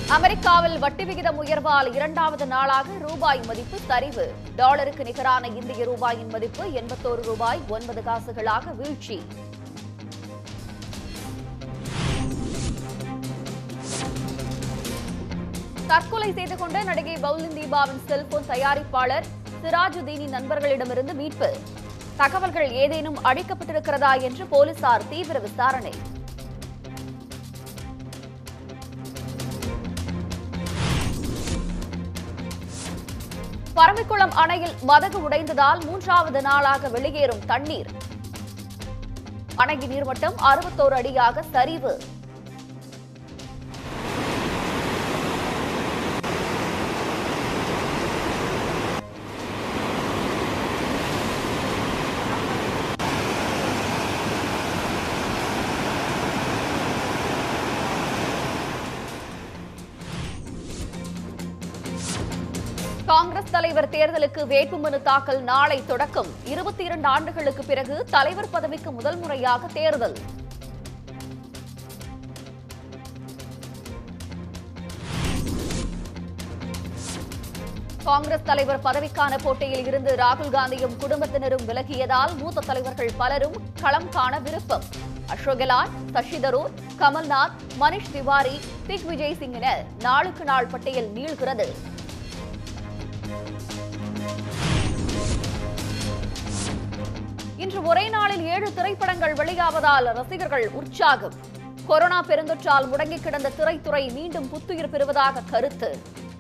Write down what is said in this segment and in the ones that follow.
அமெரிக்காவில் வட்டி விகிதம் உயர்வால் இரண்டாவது நாளாக ரூபாய் மதிப்பு சரிவு டாலருக்கு நிகரான இந்திய ரூபாயின் மதிப்பு எண்பத்தோரு ரூபாய் ஒன்பது காசுகளாக வீழ்ச்சி தற்கொலை செய்து கொண்ட நடிகை பவுலின் தீபாவின் செல்போன் தயாரிப்பாளர் சிராஜுதீனின் நண்பர்களிடமிருந்து மீட்பு தகவல்கள் ஏதேனும் அழிக்கப்பட்டிருக்கிறதா என்று போலீசார் தீவிர விசாரணை பரம்பிக்குளம் அணையில் மதகு உடைந்ததால் மூன்றாவது நாளாக வெளியேறும் தண்ணீர் அணையின் நீர்மட்டம் அறுபத்தோரு அடியாக சரிவு காங்கிரஸ் தலைவர் தேர்தலுக்கு வேட்புமனு தாக்கல் நாளை தொடக்கம் இருபத்தி இரண்டு ஆண்டுகளுக்கு பிறகு தலைவர் பதவிக்கு முதல் முறையாக தேர்தல் காங்கிரஸ் தலைவர் பதவிக்கான போட்டியில் இருந்து ராகுல் காந்தியும் குடும்பத்தினரும் விலகியதால் மூத்த தலைவர்கள் பலரும் களம் காண விருப்பம் அசோக் கெலாட் சசி தரூர் கமல்நாத் மனிஷ் திவாரி திக் விஜய் சிங் என நாளுக்கு நாள் பட்டியல் நீள்கிறது இன்று ஒரே நாளில் ஏழு திரைப்படங்கள் வெளியாவதால் ரசிகர்கள் உற்சாகம் கொரோனா பெருந்தொற்றால் முடங்கி கிடந்த திரைத்துறை மீண்டும் புத்துயிர் பெறுவதாக கருத்து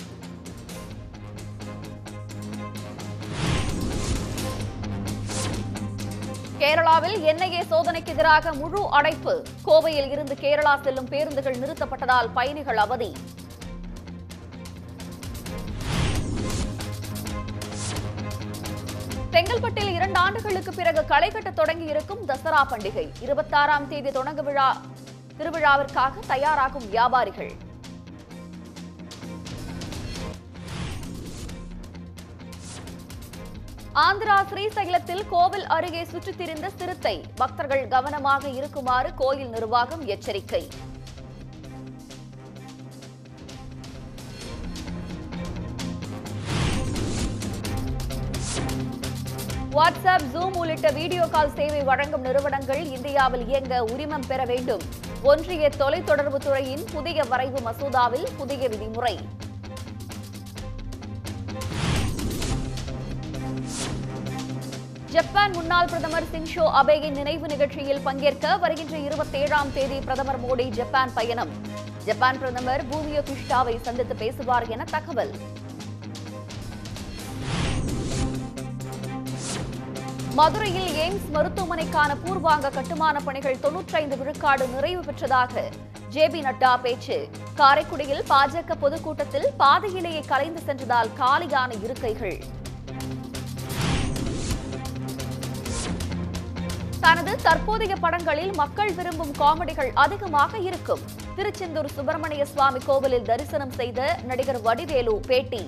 கேரளாவில் என்ஐஏ சோதனைக்கு எதிராக முழு அடைப்பு கோவையில் இருந்து கேரளா செல்லும் பேருந்துகள் நிறுத்தப்பட்டதால் பயணிகள் அவதி செங்கல்பட்டில் இரண்டு ஆண்டுகளுக்கு பிறகு களை கட்ட தொடங்கி இருக்கும் தசரா பண்டிகை இருபத்தாறாம் தேதி தொடங்க விழா திருவிழாவிற்காக தயாராகும் வியாபாரிகள் ஆந்திரா ஸ்ரீசைலத்தில் கோவில் அருகே சுற்றித் திரிந்த சிறுத்தை பக்தர்கள் கவனமாக இருக்குமாறு கோயில் நிர்வாகம் எச்சரிக்கை வாட்ஸ்அப் ஜூம் உள்ளிட்ட வீடியோ கால் சேவை வழங்கும் நிறுவனங்கள் இந்தியாவில் இயங்க உரிமம் பெற வேண்டும் ஒன்றிய தொலைத்தொடர்பு துறையின் புதிய வரைவு மசோதாவில் புதிய விதிமுறை ஜப்பான் முன்னாள் பிரதமர் சின்ஷோ அபேயின் நினைவு நிகழ்ச்சியில் பங்கேற்க வருகின்ற இருபத்தேழாம் தேதி பிரதமர் மோடி ஜப்பான் பயணம் ஜப்பான் பிரதமர் பூமியோ கிஷ்டாவை சந்தித்து பேசுவார் என தகவல் மதுரையில் எய்ம்ஸ் மருத்துவமனைக்கான பூர்வாங்க கட்டுமான பணிகள் தொன்னூற்றைந்து விழுக்காடு நிறைவு பெற்றதாக ஜே பி நட்டா பேச்சு காரைக்குடியில் பாஜக பொதுக்கூட்டத்தில் பாதையிலேயே கலைந்து சென்றதால் காலியான இருக்கைகள் தனது தற்போதைய படங்களில் மக்கள் விரும்பும் காமெடிகள் அதிகமாக இருக்கும் திருச்செந்தூர் சுப்பிரமணிய சுவாமி கோவிலில் தரிசனம் செய்த நடிகர் வடிவேலு பேட்டி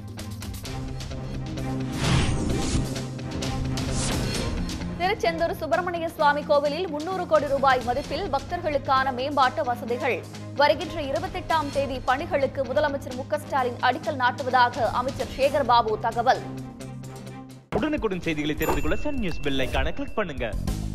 திருச்செந்தூர் சுப்பிரமணிய சுவாமி கோவிலில் முன்னூறு கோடி ரூபாய் மதிப்பில் பக்தர்களுக்கான மேம்பாட்டு வசதிகள் வருகின்ற இருபத்தெட்டாம் தேதி பணிகளுக்கு முதலமைச்சர் மு க ஸ்டாலின் அடிக்கல் நாட்டுவதாக அமைச்சர் சேகர் பாபு தகவல் உடனுக்குடன் செய்திகளை தெரிந்து கொள்ள சன் நியூஸ் பெல் ஐகானை கிளிக் பண்ணுங்க